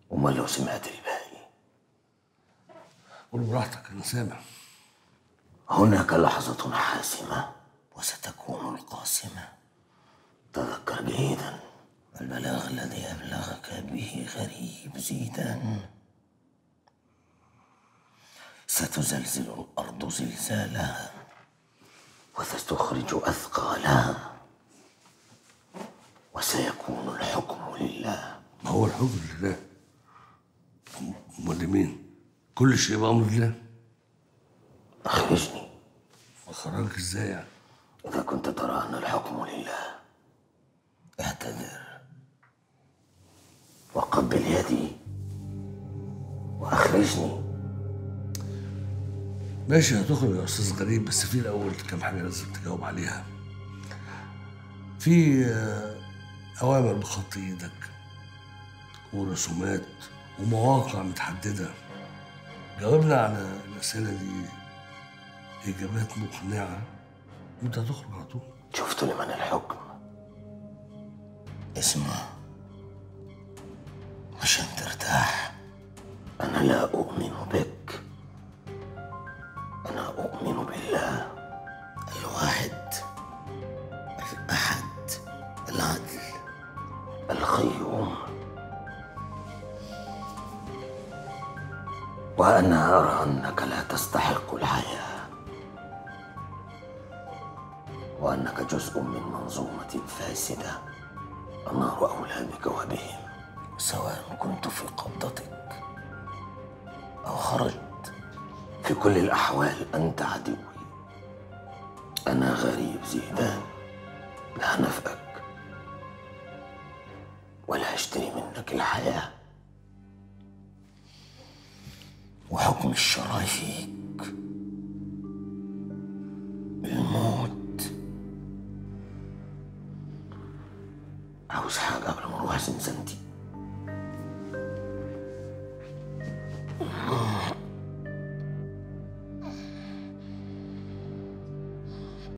امال لو سمعت الباقي قول براحتك انا سامع هناك لحظة حاسمة وستكون القاسمة تذكر جيدا البلاغ الذي أبلغك به غريب زيدان ستزلزل الأرض زلزالها وستخرج أثقالها وسيكون الحكم لله ما هو الحكم لله امال لمين كل شيء بامر الله أخرجني اخرجك ازاي يعني إذا كنت ترى أن الحكم لله اعتذر وقبل يدي وأخرجني ماشي هتخرج يا استاذ غريب بس في الاول كام حاجه لازم تجاوب عليها في آه، اوامر بخط ايدك ورسومات ومواقع متحدده جاوبنا على الاسئله دي اجابات مقنعه وانت هتخرج على طول شفت لمن الحكم اسمع عشان ترتاح أنا لا أؤمن بك أنا أؤمن بالله الواحد الأحد العدل القيوم وأنا أرى أنك لا تستحق الحياة وأنك جزء من منظومة فاسدة النار أولى بك وبهم سواء كنت في قبضتك أو خرجت في كل الأحوال أنت عدوي أنا غريب زيدان لا نفقك ولا أشتري منك الحياة وحكم الشرع فيك الموت عاوز حاجة قبل ما أروح زنزانتي